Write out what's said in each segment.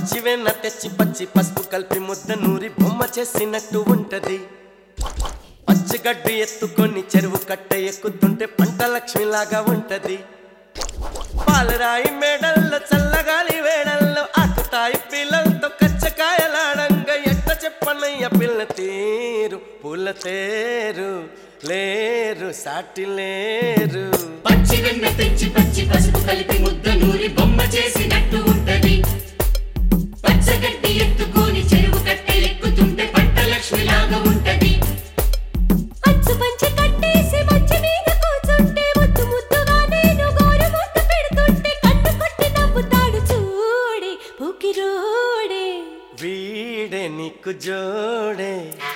పచ్చి వెన్న తెచ్చి పచ్చి పసుపు కలిపి ముద్ద నూరి బొమ్మ చేసినట్టు ఉంటది పచ్చిగడ్డి ఎత్తుకొని చెరువు కట్ట ఎక్కుతుంటే పంట లక్ష్మిలాగా ఉంటది పాలరాయి మేడల్లో చల్లగాలి వేడల్లో ఆకుతాయి పిల్లలతో కచ్చకాయలాడంగా ఎట్ట చెప్పనయ్య పిల్ల తీరు పూల తేరు లేరు సాటి లేరు పచ్చి వెన్న తెచ్చి పచ్చి పసుపు కలిపి ముద్ద నూరి బొమ్మ చేసినట్టు ఉంటది పచ్చగడ్డి ఎత్తుకొని చెరువు కట్ట ఎక్కుతుంటే పట్ట లక్ష్మిలాగా ఉంటది అచ్చు పంచి కట్టేసి మంచి మీద కూర్చుంటే ముద్దు ముద్దుగా నేను గోరు ముద్దు పెడుతుంటే కన్ను కొట్టి నవ్వుతాడు చూడే పుకిరోడే వీడే నీకు జోడే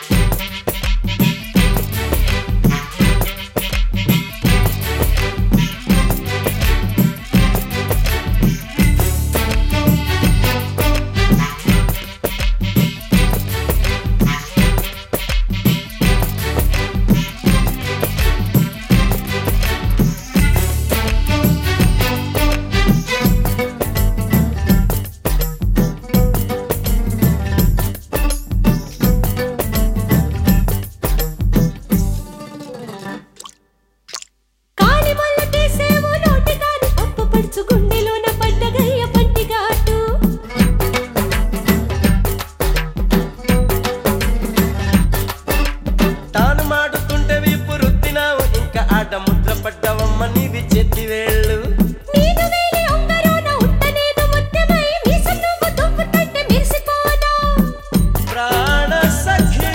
కాలి మొల్ల తీసేవు నోటి కాని పప్పు పడుచు గుండెలోన పడ్డగయ్య పంటిగాటు తాను మాడుతుంటే వీపు రుద్దినావు ఇంకా ఆట ముద్ర పడ్డవమ్మ నీవి చేతి వేళ్ళు నేను వేలి ఉంగరోన ఉట్టనేదు ముత్యమై మీసం నువ్వు దువ్వుతుంటే మెరిసిపోనా ప్రాణ సఖి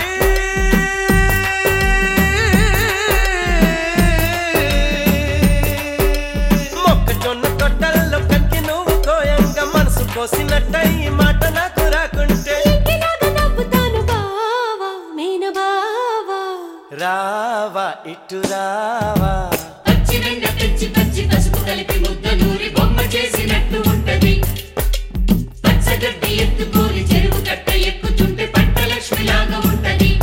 మొక్కజొన్న తొట్టల్లో కంకి నువ్వు కోయంగా మనసు కోసినట్ట ఈ మాట నాకు రాకుంటే ఇంకిలాగా నవ్వుతాను బావా మేన బావా రావా ఇటు రావా పచ్చి వెన్న తెచ్చి పచ్చి పసుపు కలిపి ముద్ద నూరి బొమ్మ చేసినట్టు ఉంటది పచ్చగడ్డి ఎత్తుకొని చెరువు కట్ట ఎక్కుతుంటే పట్ట లక్ష్మిలాగా ఉంటది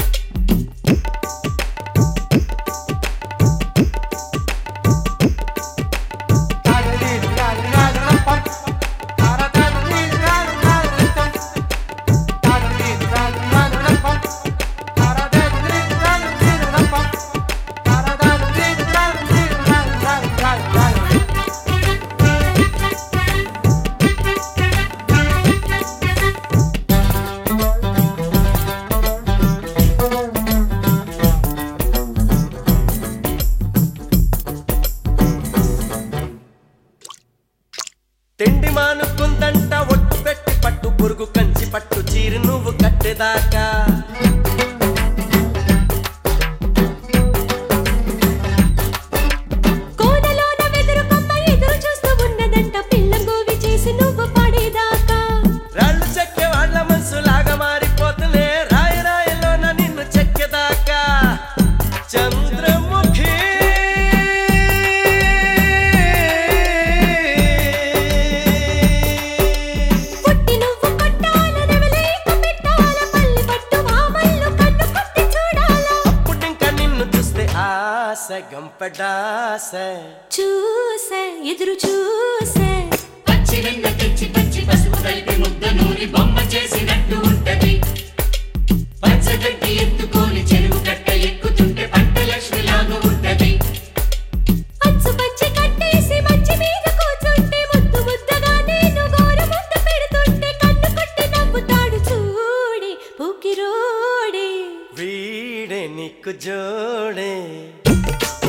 తిండి మానుకుందంట ఒట్టు పెట్టి పట్టు పురుగు కంచి పట్టు చీరు నువ్వు కట్టేదాకా కోనలోన వెదురు కొమ్మ ఎదురు చూస్తూ ఉన్నదంట పిల్ల గోవి చేసి నువ్వు పడేదాకా రాళ్ళు చెక్కే వాళ్ళ మనసులాగా మారిపోతులే రాయి రాయిలోన నిన్ను చెక్కేదాకా చంద్రముఖి పుట్టి నువ్వు కొట్టాల నెమలేక పెట్టాల పల్లి పట్టు మామల్లు కన్ను కొట్టి చూడాల అప్పుడింకా నిన్ను చూస్తే ఆశ గంపడాస చూసే ఎదురు చూసే పచ్చి వెన్న తెచ్చి పచ్చి పసుపు కలిపి ముద్ద నూరి బొమ్మ చేసినట్టు ఉంటది పచ్చగడ్డి ఎత్తుకొని చెరువు కట్ట ఎక్కుతుంటే పట్ట లక్ష్మిలాగా ఉంటది అచ్చు పంచి కట్టేసి మంచి మీద కూర్చుంటే ముద్దు ముద్దగా నేను గోరు ముద్దు పెడుతుంటే కన్ను కొట్టి నవ్వుతాడు చూడే పుకిరోడే వీడే నీకు జోడే